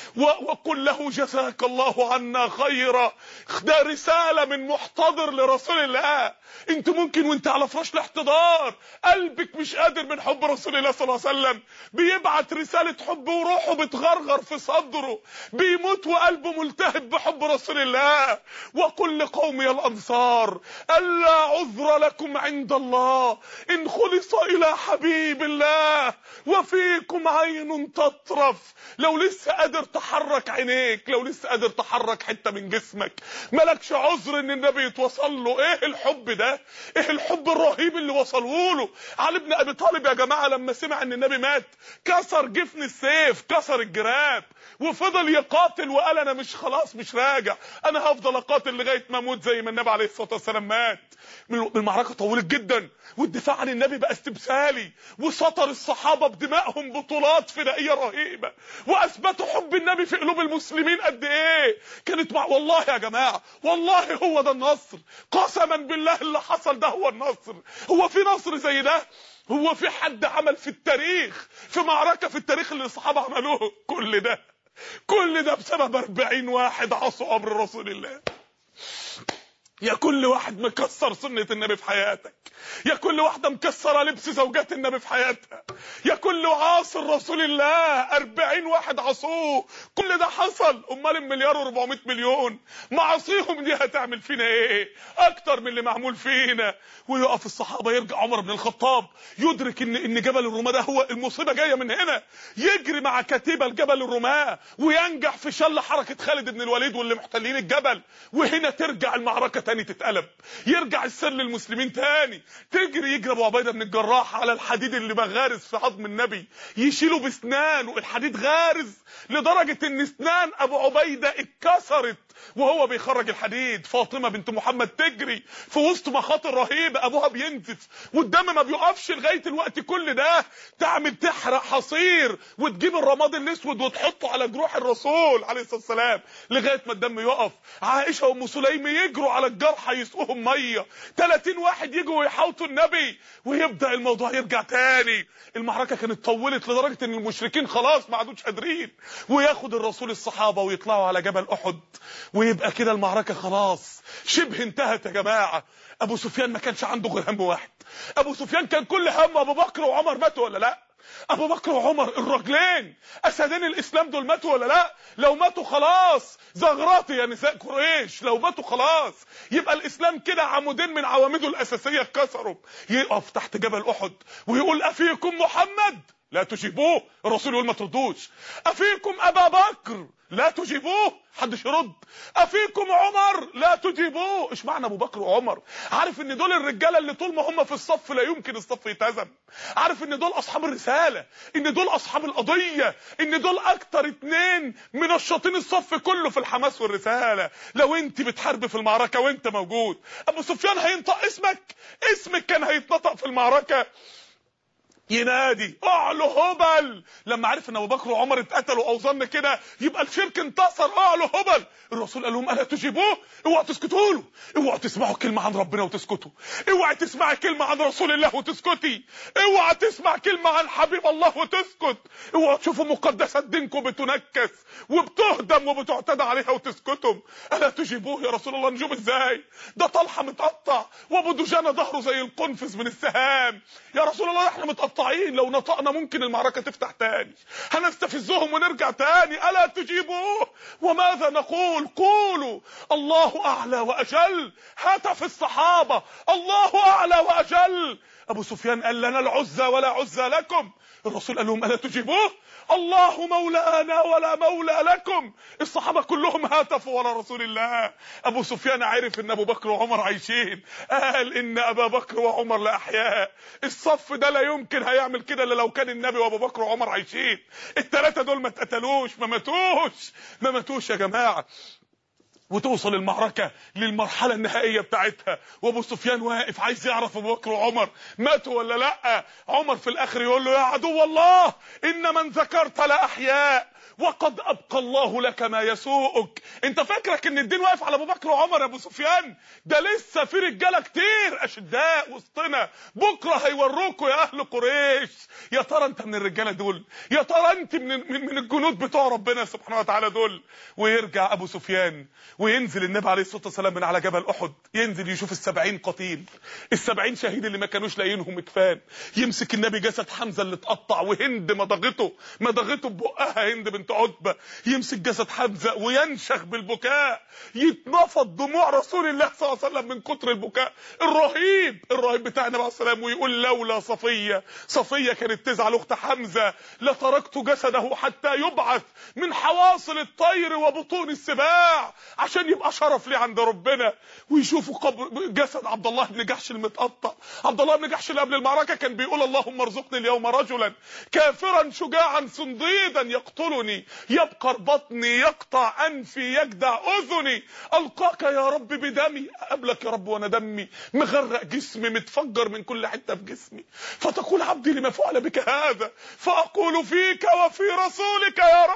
وقل له جزاك الله عنا خيرا ده رسالة من محتضر لرسول الله انت ممكن وانت على فراش الاحتضار قلبك مش قادر من حب رسول الله صلى الله عليه وسلم بيبعت رسالة حب وروحه بتغرغر في صدره بيموت وقلبه ملتهب بحب رسول الله وقل لقومي الانصار الا عذر لكم عند الله ان خلص الى حبيب الله وفيكم عين تطرف لو لسه قادر تحرك عينيك لو لسه قادر تحرك حته من جسمك مالكش عذر ان النبي يتوصل له ايه الحب ده ايه الحب الرهيب اللي وصلوا له علي بن ابي طالب يا جماعه لما سمع ان النبي مات كسر جفن السيف كسر الجراب وفضل يقاتل وقال انا مش خلاص مش راجع انا هفضل اقاتل لغايه ما اموت زي ما النبي عليه الصلاه والسلام مات المعركه طولت جدا والدفاع عن النبي بقى استبسالي وسطر الصحابه بدمائهم بطولات فدائيه رهيبه واثبتوا حب النبي في قلوب المسلمين قد ايه كانت مع والله يا جماعه والله هو ده النصر قسما بالله اللي حصل ده هو النصر هو في نصر زي ده هو في حد عمل في التاريخ في معركه في التاريخ اللي الصحابه عملوه كل ده كل ده بسبب 40 واحد عصوا امر رسول الله يا كل واحد مكسر سنة النبي في حياتك يا كل واحدة مكسرة لبس زوجات النبي في حياتها يا كل عاصر رسول الله أربعين واحد عصوه كل ده حصل أمال المليار وربعمائة مليون معاصيهم دي هتعمل فينا ايه أكتر من اللي معمول فينا ويقف الصحابة يرجع عمر بن الخطاب يدرك ان ان جبل الرماة ده هو المصيبة جاية من هنا يجري مع كتيبة لجبل الرماة وينجح في شل حركة خالد بن الوليد واللي محتلين الجبل وهنا ترجع المعركة تاني تتقلب يرجع السر للمسلمين تاني تجري يجري ابو عبيده بن الجراح على الحديد اللي بغارز في عظم النبي يشيله باسنانه الحديد غارز لدرجه ان اسنان ابو عبيده اتكسرت وهو بيخرج الحديد فاطمه بنت محمد تجري في وسط مخاطر رهيبه ابوها بينزف والدم ما بيقفش لغايه الوقت كل ده تعمل تحرق حصير وتجيب الرماد الاسود وتحطه على جروح الرسول عليه الصلاه والسلام لغايه ما الدم يقف عائشه وام سليم يجروا على الجرحى يسقوهم ميه 30 واحد يجوا ويحاوطوا النبي ويبدا الموضوع يرجع تاني المعركه كانت طولت لدرجه ان المشركين خلاص ما عادوش قادرين وياخد الرسول الصحابه ويطلعوا على جبل احد ويبقى كده المعركه خلاص شبه انتهت يا جماعه ابو سفيان ما كانش عنده غير هم واحد ابو سفيان كان كل همه ابو بكر وعمر ماتوا ولا لا ابو بكر وعمر الرجلين اسدين الاسلام دول ماتوا ولا لا لو ماتوا خلاص زغراتي يا نساء قريش لو ماتوا خلاص يبقى الاسلام كده عمودين من عواميده الاساسيه اتكسروا يقف تحت جبل احد ويقول افيكم محمد لا تجيبوه الرسول يقول ما تردوش افيكم ابا بكر لا تجيبوه حدش يرد افيكم عمر لا تجيبوه ايش معنى ابو بكر وعمر عارف ان دول الرجاله اللي طول ما هم في الصف لا يمكن الصف يتهزم عارف ان دول اصحاب الرساله ان دول اصحاب القضيه ان دول اكتر اتنين منشطين الصف كله في الحماس والرساله لو انت بتحارب في المعركه وانت موجود ابو سفيان هينطق اسمك اسمك كان هيتنطق في المعركه ينادي اعلو هبل لما عرف ان ابو بكر وعمر اتقتلوا او ظن كده يبقى الشرك انتصر اعلو هبل الرسول قال لهم الا تجيبوه اوعوا تسكتوا له اوعوا تسمعوا كلمه عن ربنا وتسكتوا اوعى تسمعي كلمه عن رسول الله وتسكتي اوعى تسمع كلمه عن حبيب الله وتسكت اوعوا تشوفوا مقدسات دينكم بتنكس وبتهدم وبتعتدى عليها وتسكتوا الا تجيبوه يا رسول الله نجوم ازاي ده طلحه متقطع وابو دجانه ظهره زي القنفذ من السهام يا رسول الله احنا متقطعين لو نطقنا ممكن المعركه تفتح تاني هنستفزهم ونرجع تاني الا تجيبوه وماذا نقول قولوا الله اعلى واجل هتف الصحابه الله اعلى واجل ابو سفيان قال لنا العزى ولا عزى لكم الرسول قال لهم الا تجيبوه الله مولانا ولا مولى لكم الصحابه كلهم هتفوا ورا رسول الله ابو سفيان عرف ان ابو بكر وعمر عايشين قال ان ابا بكر وعمر لاحياء الصف ده لا يمكن هيعمل كده الا لو كان النبي وابو بكر وعمر عايشين الثلاثه دول ما اتقتلوش ما ماتوش ما ماتوش يا جماعه وتوصل المعركة للمرحلة النهائية بتاعتها وابو سفيان واقف عايز يعرف ابو بكر وعمر ماتوا ولا لا عمر في الاخر يقول له يا عدو الله ان من ذكرت لاحياء وقد ابقى الله لك ما يسوءك انت فاكرك ان الدين واقف على ابو بكر وعمر يا ابو سفيان ده لسه في رجاله كتير اشداء وسطنا بكره هيوروكوا يا اهل قريش يا ترى انت من الرجاله دول يا ترى انت من من, من الجنود بتوع ربنا سبحانه وتعالى دول ويرجع ابو سفيان وينزل النبي عليه الصلاه والسلام من على جبل احد ينزل يشوف السبعين قتيل السبعين شهيد اللي ما كانوش لاقيينهم اكفان يمسك النبي جسد حمزه اللي اتقطع وهند مضغته مضغته ببقها هند بنت عتبه يمسك جسد حمزه وينشخ بالبكاء يتنفض دموع رسول الله صلى الله عليه وسلم من كتر البكاء الرهيب الرهيب بتاع النبي عليه الصلاه والسلام ويقول لولا صفيه صفيه كانت تزعل اخت حمزه لتركت جسده حتى يبعث من حواصل الطير وبطون السباع عشان يبقى شرف لي عند ربنا ويشوفوا قبر جسد عبد الله بن جحش المتقطع عبد الله بن جحش اللي قبل المعركه كان بيقول اللهم ارزقني اليوم رجلا كافرا شجاعا صنديدا يقتلني يبقر بطني يقطع انفي يجدع اذني القاك يا رب بدمي قبلك يا رب وانا دمي مغرق جسمي متفجر من كل حته في جسمي فتقول عبدي لما فعل بك هذا فاقول فيك وفي رسولك يا رب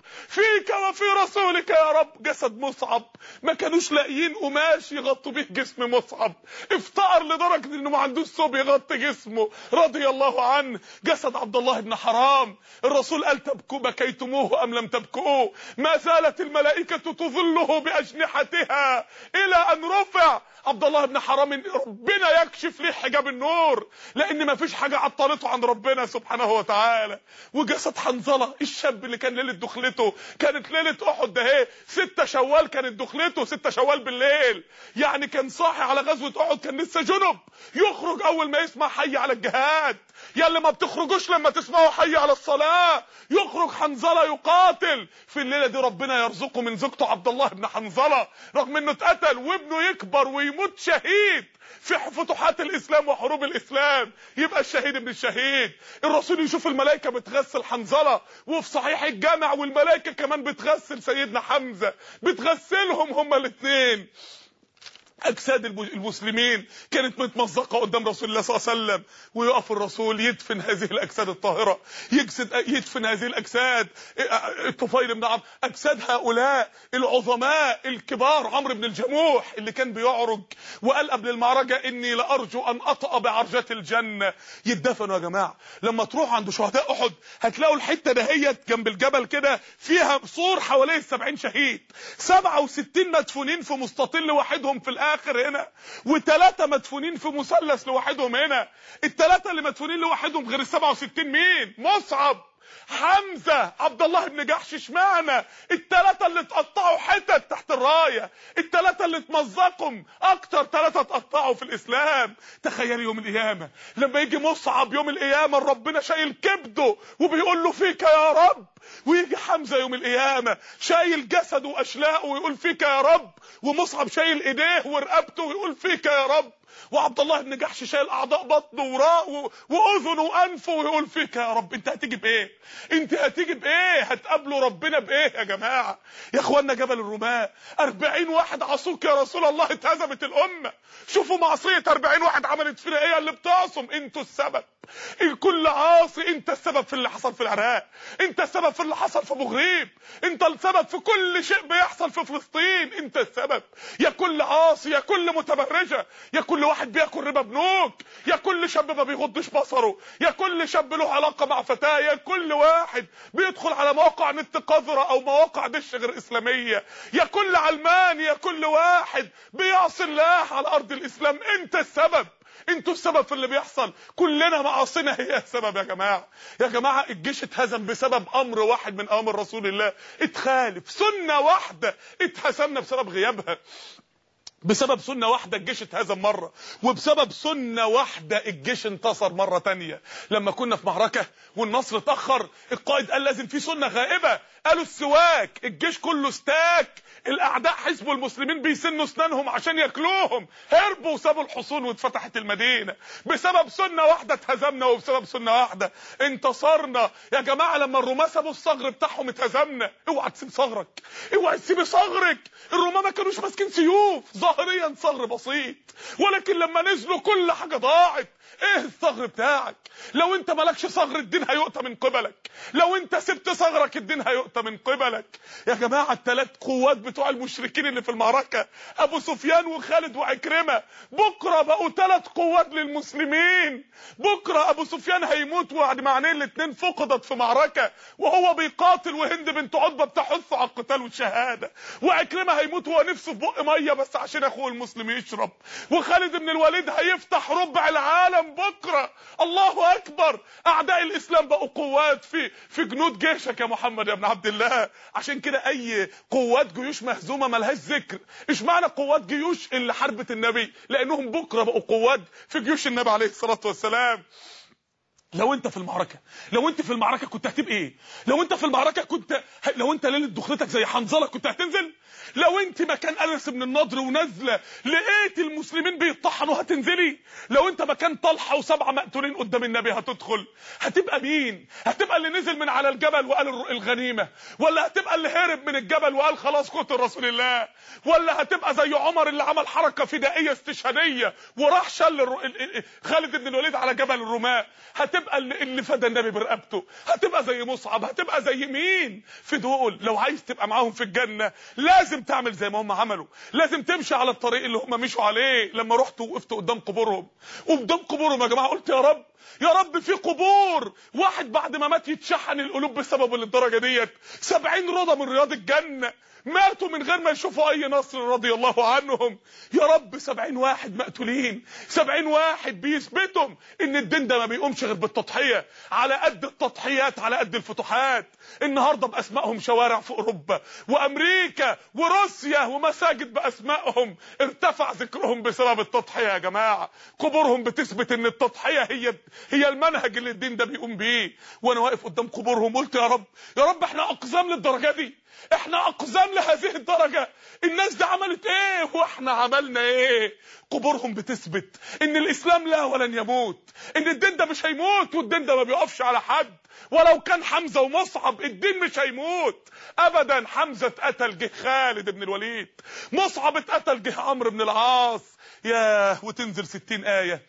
فيك وفي رسولك يا رب جسد مصعب ما كانوش لاقيين قماش يغطوا بيه جسم مصعب افتقر لدرجه انه ما عندوش ثوب يغطي جسمه رضي الله عنه جسد عبد الله بن حرام الرسول قال تبكوا بكيتموه ام لم تبكوه ما زالت الملائكه تظله باجنحتها الى ان رفع عبد الله بن حرام ربنا يكشف ليه حجاب النور لان ما فيش حاجه عطلته عن ربنا سبحانه وتعالى وجسد حنظله الشاب اللي كان ليله دخلته كانت ليله احد ده اهي 6 شوال كانت دخلته 6 شوال بالليل يعني كان صاحي على غزوه احد كان لسه جنب يخرج اول ما يسمع حي على الجهاد يا اللي ما بتخرجوش لما تسمعوا حي على الصلاه يخرج حنظله يقاتل في الليله دي ربنا يرزقه من زوجته عبد الله بن حنظله رغم انه اتقتل وابنه يكبر ويموت شهيد في فتوحات الاسلام وحروب الاسلام يبقى الشهيد ابن الشهيد الرسول يشوف الملائكه بتغسل حنظله وفي صحيح الجامع والملائكه كمان بتغسل سيدنا حمزه بتغسلهم هما الاثنين اجساد المسلمين كانت متمزقه قدام رسول الله صلى الله عليه وسلم ويقف الرسول يدفن هذه الاجساد الطاهره يجسد يدفن هذه الاجساد الطفيل بن عمرو اجساد هؤلاء العظماء الكبار عمرو بن الجموح اللي كان بيعرج وقال قبل المعركه اني لارجو ان اطأ بعرجات الجنه يدفنوا يا جماعه لما تروحوا عند شهداء احد هتلاقوا الحته دهيت جنب الجبل كده فيها سور حواليه 70 شهيد 67 مدفونين في مستطيل لوحدهم في الآخر الاخر هنا وثلاثه مدفونين في مثلث لوحدهم هنا الثلاثه اللي مدفونين لوحدهم غير ال 67 مين مصعب حمزه عبد الله بن جحش اشمعنى الثلاثه اللي اتقطعوا حتت تحت الرايه الثلاثه اللي اتمزقوا اكتر ثلاثه اتقطعوا في الاسلام تخيل يوم القيامه لما يجي مصعب يوم القيامه ربنا شايل كبده وبيقول له فيك يا رب ويجي حمزه يوم القيامه شايل جسده واشلاءه ويقول فيك يا رب ومصعب شايل ايديه ورقبته ويقول فيك يا رب وعبد الله بن جحش شايل اعضاء بطنه وراء واذنه وانفه ويقول فيك يا رب انت هتيجي بايه انت هتيجي بايه هتقابلوا ربنا بايه يا جماعه يا اخوانا جبل الرماة 40 واحد عصوك يا رسول الله اتهزمت الامه شوفوا معصيه 40 واحد عملت فينا ايه اللي بتعصم انتوا السبب الكل عاصي انت السبب في اللي حصل في العراق انت السبب في اللي حصل في ابو غريب انت السبب في كل شيء بيحصل في فلسطين انت السبب يا كل عاصي يا كل متبرجه يا كل واحد بياكل ربا بنوك يا كل شاب ما بيغضش بصره يا كل شاب له علاقه مع فتاه يا كل واحد بيدخل على مواقع نت قذره او مواقع دش غير اسلاميه يا كل علمان يا كل واحد بيعصي الله على ارض الاسلام انت السبب انتوا السبب في اللي بيحصل كلنا معاصينا هي السبب يا جماعه يا جماعه الجيش اتهزم بسبب امر واحد من اوامر رسول الله اتخالف سنه واحده اتهزمنا بسبب غيابها بسبب سنه واحده الجيش اتهزم مره وبسبب سنه واحده الجيش انتصر مره تانية لما كنا في معركه والنصر اتاخر القائد قال لازم في سنه غائبه قالوا السواك الجيش كله استاك الاعداء حزب المسلمين بيسنوا اسنانهم عشان ياكلوهم هربوا وسابوا الحصون واتفتحت المدينه بسبب سنه واحده اتهزمنا وبسبب سنه واحده انتصرنا يا جماعه لما الرومان سابوا الصغر بتاعهم اتهزمنا اوعى تسيب صغرك اوعى تسيب صغرك الرومان ما كانوش ماسكين سيوف ظاهريا صغر بسيط ولكن لما نزلوا كل حاجه ضاعت ايه الصغر بتاعك لو انت مالكش صغر الدين هيؤتى من قبلك لو انت سبت صغرك الدين هيؤتى من قبلك يا جماعه الثلاث قوات بتوع المشركين اللي في المعركه ابو سفيان وخالد وعكرمه بكره بقوا ثلاث قوات للمسلمين بكره ابو سفيان هيموت وبعد ما عينيه الاثنين فقدت في معركه وهو بيقاتل وهند بنت عتبه بتحث على القتال والشهاده وعكرمه هيموت وهو نفسه في بق ميه بس عشان اخوه المسلم يشرب وخالد بن الوليد هيفتح ربع العالم بكره الله اكبر اعداء الاسلام بقوا قوات في في جنود جيشك يا محمد يا ابن عبد الله عشان كده اي قوات جيوش مهزومه ملهاش ذكر ايش معنى قوات جيوش اللي حاربت النبي لانهم بكره بقوا قوات في جيوش النبي عليه الصلاه والسلام لو انت في المعركه لو انت في المعركه كنت هتبقى ايه لو انت في المعركه كنت لو انت ليله دخلتك زي حنظله كنت هتنزل لو انت مكان انس بن النضر ونازله لقيت المسلمين بيطحنوا هتنزلي لو انت مكان طلحه وسبعه مقتولين قدام النبي هتدخل هتبقى مين هتبقى اللي نزل من على الجبل وقال الغنيمه ولا هتبقى اللي هرب من الجبل وقال خلاص قتل رسول الله ولا هتبقى زي عمر اللي عمل حركه فدائيه استشهاديه وراح شل خالد بن الوليد على جبل الرماة هتبقى هتبقى اللي, اللي فدى النبي برقبته هتبقى زي مصعب هتبقى زي مين في دول لو عايز تبقى معاهم في الجنه لازم تعمل زي ما هم عملوا لازم تمشي على الطريق اللي هم مشوا عليه لما رحت وقفت قدام قبورهم قدام قبورهم يا جماعه قلت يا رب يا رب في قبور واحد بعد ما مات يتشحن القلوب بسببه للدرجه ديت سبعين رضا من رياض الجنه ماتوا من غير ما يشوفوا اي نصر رضي الله عنهم يا رب سبعين واحد مقتولين سبعين واحد بيثبتهم ان الدين ده ما بيقومش غير بالتضحية على قد التضحيات على قد الفتوحات النهاردة باسمائهم شوارع في اوروبا وامريكا وروسيا ومساجد باسمائهم ارتفع ذكرهم بسبب التضحية يا جماعة قبورهم بتثبت ان التضحية هي هي المنهج اللي الدين ده بيقوم بيه وانا واقف قدام قبورهم قلت يا رب يا رب احنا اقزام للدرجة دي احنا اقزام لهذه الدرجة الناس دي عملت ايه واحنا عملنا ايه قبورهم بتثبت ان الاسلام لا ولن يموت ان الدين ده مش هيموت والدين ده ما بيقفش على حد ولو كان حمزة ومصعب الدين مش هيموت ابدا حمزة اتقتل جه خالد بن الوليد مصعب اتقتل جه عمرو بن العاص ياه وتنزل ستين آية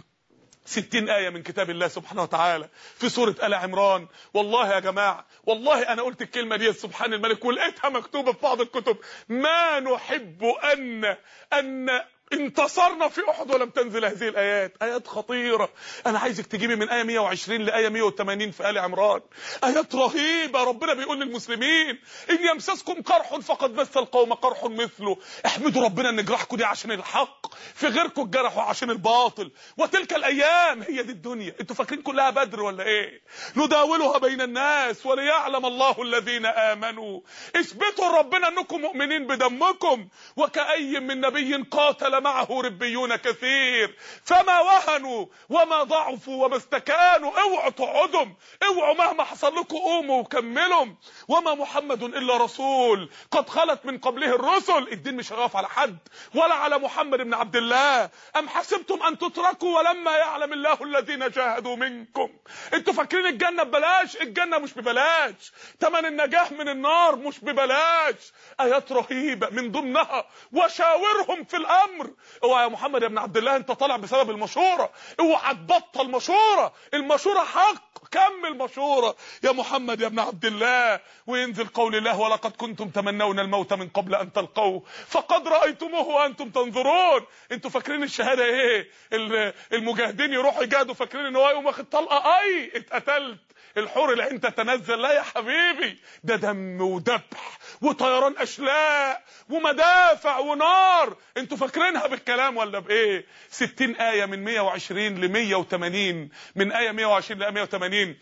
ستين آية من كتاب الله سبحانه وتعالى في سورة آل عمران والله يا جماعة والله أنا قلت الكلمة دي سبحان الملك ولقيتها مكتوبة في بعض الكتب ما نحب أن أن انتصرنا في احد ولم تنزل هذه الايات ايات خطيره انا عايزك تجيبي من ايه 120 لايه 180 في ال عمران ايات رهيبه ربنا بيقول للمسلمين ان يمسسكم قرح فقد مس القوم قرح مثله احمدوا ربنا ان جراحكم دي عشان الحق في غيركم الجرح وعشان الباطل وتلك الايام هي دي الدنيا انتوا فاكرين كلها بدر ولا ايه نداولها بين الناس وليعلم الله الذين امنوا اثبتوا ربنا انكم مؤمنين بدمكم وكأي من نبي قاتل معه ربيون كثير فما وهنوا وما ضعفوا وما استكانوا اوعوا تقعدوا اوعوا مهما حصل لكم قوموا وكملوا وما محمد الا رسول قد خلت من قبله الرسل الدين مش هيقف على حد ولا على محمد بن عبد الله ام حسبتم ان تتركوا ولما يعلم الله الذين جاهدوا منكم انتوا فاكرين الجنه ببلاش الجنه مش ببلاش ثمن النجاه من النار مش ببلاش ايات رهيبه من ضمنها وشاورهم في الامر اوعى يا محمد يا ابن عبد الله انت طالع بسبب المشوره اوعى تبطل مشوره المشوره حق كمل مشوره يا محمد يا ابن عبد الله وينزل قول الله ولقد كنتم تمنون الموت من قبل ان تلقوه فقد رايتموه وانتم تنظرون انتوا فاكرين الشهاده ايه المجاهدين يروحوا يجاهدوا فاكرين ان هو يقوم واخد طلقه اي اتقتلت الحور العين تتنزل لا يا حبيبي ده دم وذبح وطيران اشلاء ومدافع ونار انتوا فاكرينها بالكلام ولا بايه 60 ايه من 120 ل 180 من ايه 120 ل 180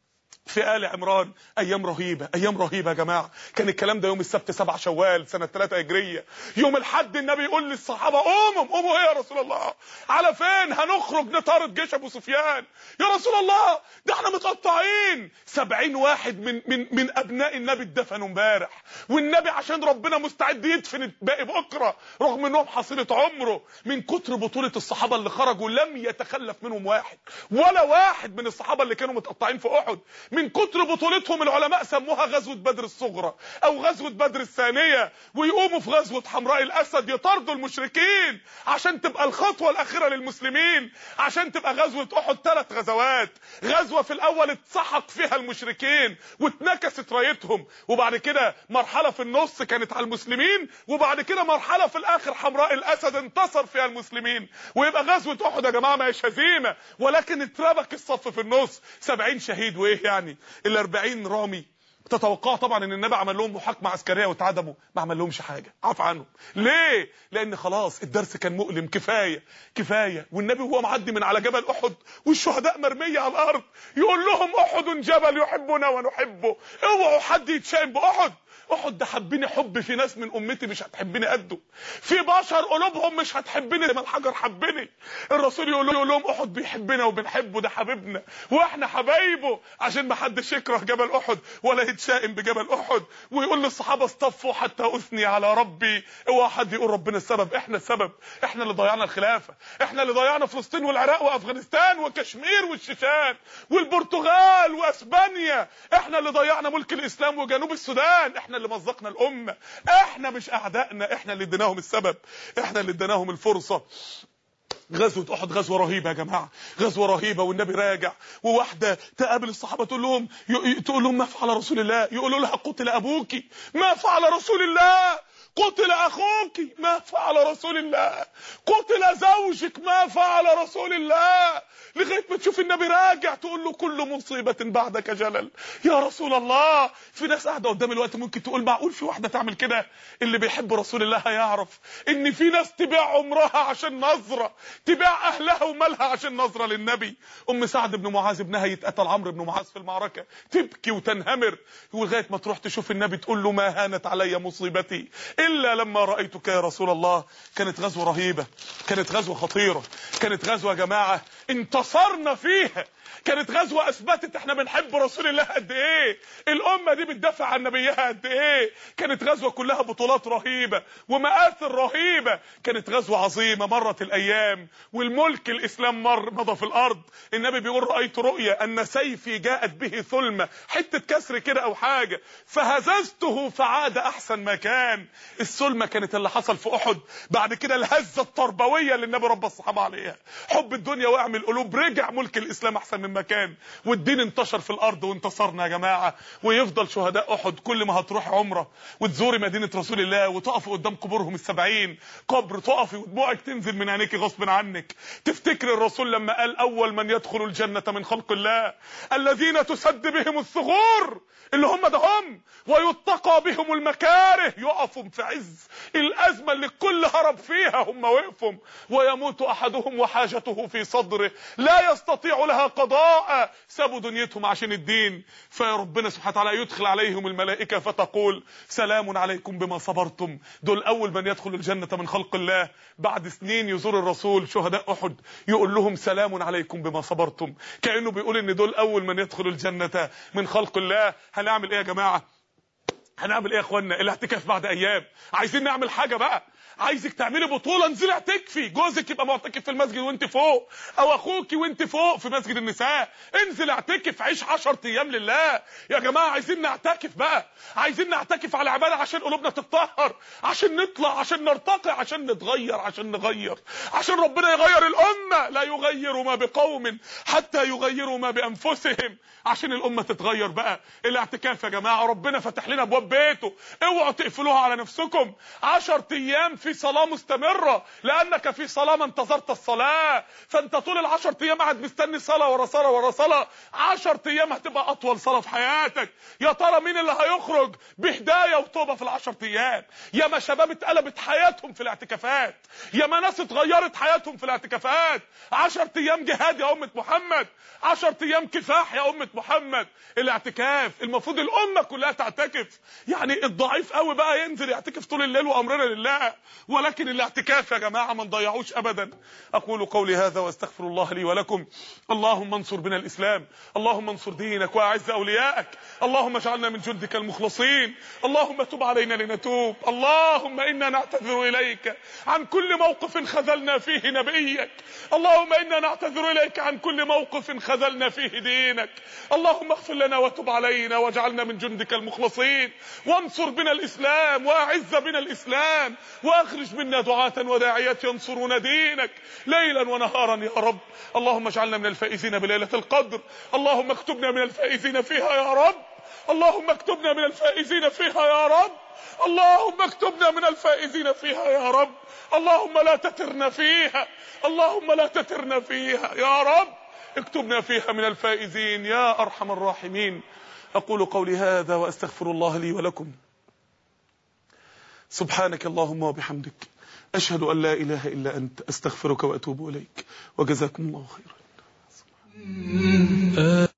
في آل عمران أيام رهيبة أيام رهيبة يا جماعة كان الكلام ده يوم السبت 7 شوال سنة 3 هجرية يوم الحد النبي يقول للصحابة قوموا قوموا ايه يا رسول الله على فين هنخرج نطارد جيش أبو سفيان يا رسول الله ده احنا متقطعين 70 واحد من من من أبناء النبي اتدفنوا امبارح والنبي عشان ربنا مستعد يدفن الباقي بكرة رغم انهم حصيلة عمره من كتر بطولة الصحابة اللي خرجوا لم يتخلف منهم واحد ولا واحد من الصحابة اللي كانوا متقطعين في أحد من كتر بطولتهم العلماء سموها غزوة بدر الصغرى او غزوة بدر الثانية ويقوموا في غزوة حمراء الاسد يطاردوا المشركين عشان تبقى الخطوة الاخيرة للمسلمين عشان تبقى غزوة احد ثلاث غزوات غزوة في الاول اتسحق فيها المشركين واتنكست رايتهم وبعد كده مرحلة في النص كانت على المسلمين وبعد كده مرحلة في الاخر حمراء الاسد انتصر فيها المسلمين ويبقى غزوة احد يا جماعة ما هيش هزيمة ولكن اتربك الصف في النص 70 شهيد وايه يعني ال 40 رامي تتوقع طبعا ان النبي عمل لهم محاكمه عسكريه واتعدموا ما عمل لهمش حاجه عفى عنهم ليه لان خلاص الدرس كان مؤلم كفايه كفايه والنبي وهو معدي من على جبل احد والشهداء مرميه على الارض يقول لهم احد جبل يحبنا ونحبه اوعوا حد يتشائم باحد احد ده حبني حب في ناس من امتي مش هتحبني قده في بشر قلوبهم مش هتحبني زي ما الحجر حبني الرسول يقول لهم احد بيحبنا وبنحبه ده حبيبنا واحنا حبايبه عشان ما حدش يكره جبل احد ولا يتشائم بجبل احد ويقول للصحابه اصطفوا حتى اثني على ربي اوعى حد يقول ربنا السبب احنا السبب احنا اللي ضيعنا الخلافه احنا اللي ضيعنا فلسطين والعراق وافغانستان وكشمير والشيشان والبرتغال واسبانيا احنا اللي ضيعنا ملك الاسلام وجنوب السودان احنا اللي مزقنا الامه احنا مش اعدائنا احنا اللي اديناهم السبب احنا اللي اديناهم الفرصه غزوة أحد غزوة رهيبة يا جماعة غزوة رهيبة والنبي راجع وواحدة تقابل الصحابة تقول لهم تقول لهم ما فعل رسول الله يقولوا لها قتل أبوك ما فعل رسول الله قتل أخوك ما فعل رسول الله قتل زوجك ما فعل رسول الله لغاية ما تشوف النبي راجع تقول له كل مصيبة بعدك جلل يا رسول الله في ناس قاعدة قدام الوقت ممكن تقول معقول في واحدة تعمل كده اللي بيحب رسول الله هيعرف ان في ناس تبيع عمرها عشان نظرة تبيع اهلها ومالها عشان نظرة للنبي ام سعد بن معاذ ابنها يتقتل عمرو بن معاذ في المعركة تبكي وتنهمر ولغاية ما تروح تشوف النبي تقول له ما هانت علي مصيبتي الا لما رايتك يا رسول الله كانت غزوه رهيبه كانت غزوه خطيره كانت غزوه يا جماعه انتصرنا فيها كانت غزوه اثبتت احنا بنحب رسول الله قد ايه الامه دي بتدافع عن نبيها قد ايه كانت غزوه كلها بطولات رهيبه ومآثر رهيبه كانت غزوه عظيمه مرت الايام والملك الاسلام مر مضى في الارض النبي بيقول رايت رؤيا ان سيفي جاءت به ثلمه حته كسر كده او حاجه فهززته فعاد احسن ما كان الثلمه كانت اللي حصل في احد بعد كده الهزه التربويه اللي النبي ربى الصحابه عليها حب الدنيا واعمل قلوب رجع ملك الاسلام احسن من مكان والدين انتشر في الارض وانتصرنا يا جماعه ويفضل شهداء احد كل ما هتروح عمره وتزوري مدينه رسول الله وتقفي قدام قبورهم السبعين قبر تقفي ودموعك تنزل من عينيك غصب عنك تفتكر الرسول لما قال اول من يدخل الجنه من خلق الله الذين تسد بهم الثغور اللي هم ده هم ويتقى بهم المكاره يقفوا في عز الازمه اللي الكل هرب فيها هم وقفوا ويموت احدهم وحاجته في صدره لا يستطيع لها قضاء سابوا دنيتهم عشان الدين فربنا سبحانه وتعالى يدخل عليهم الملائكه فتقول سلام عليكم بما صبرتم دول اول من يدخل الجنه من خلق الله بعد سنين يزور الرسول شهداء احد يقول لهم سلام عليكم بما صبرتم كانه بيقول ان دول اول من يدخل الجنه من خلق الله هنعمل ايه يا جماعه هنعمل ايه يا اخوانا الاعتكاف بعد ايام عايزين نعمل حاجه بقى عايزك تعملي بطوله انزلي اعتكفي جوزك يبقى معتكف في المسجد وانت فوق او اخوك وانت فوق في مسجد النساء انزل اعتكف عيش 10 ايام لله يا جماعه عايزين نعتكف بقى عايزين نعتكف على عباده عشان قلوبنا تتطهر عشان نطلع عشان نرتقي عشان نتغير عشان نغير عشان ربنا يغير الامه لا يغير ما بقوم حتى يغيروا ما بانفسهم عشان الامه تتغير بقى الاعتكاف يا جماعه ربنا فتح لنا ابواب بيته اوعوا تقفلوها على نفسكم 10 ايام في صلاه مستمره لانك في صلاه ما انتظرت الصلاه فانت طول العشر ايام قاعد مستني صلاه ورا صلاه ورا صلاه 10 ايام هتبقى اطول صلاه في حياتك يا ترى مين اللي هيخرج بهدايه وتوبه في العشر ايام يا ما شباب اتقلبت حياتهم في الاعتكافات يا ما ناس اتغيرت حياتهم في الاعتكافات 10 ايام جهاد يا امه محمد 10 ايام كفاح يا امه محمد الاعتكاف المفروض الامه كلها تعتكف يعني الضعيف قوي بقى ينزل يعتكف طول الليل وامرنا لله ولكن الاعتكاف يا جماعه ما نضيعوش ابدا اقول قولي هذا واستغفر الله لي ولكم اللهم انصر بنا الاسلام اللهم انصر دينك واعز اوليائك اللهم اجعلنا من جندك المخلصين اللهم تب علينا لنتوب اللهم انا نعتذر اليك عن كل موقف خذلنا فيه نبيك اللهم انا نعتذر اليك عن كل موقف خذلنا فيه دينك اللهم اغفر لنا وتب علينا واجعلنا من جندك المخلصين وانصر بنا الاسلام واعز بنا الاسلام واخرج منا دعاة وداعيات ينصرون دينك ليلا ونهارا يا رب اللهم اجعلنا من الفائزين بليلة القدر اللهم اكتبنا من الفائزين فيها يا رب اللهم اكتبنا من الفائزين فيها يا رب اللهم اكتبنا من الفائزين فيها يا رب اللهم لا تترنا فيها اللهم لا تترنا فيها يا رب اكتبنا فيها من الفائزين يا ارحم الراحمين اقول قولي هذا واستغفر الله لي ولكم سبحانك اللهم وبحمدك أشهد أن لا إله إلا أنت أستغفرك وأتوب إليك وجزاكم الله خيرا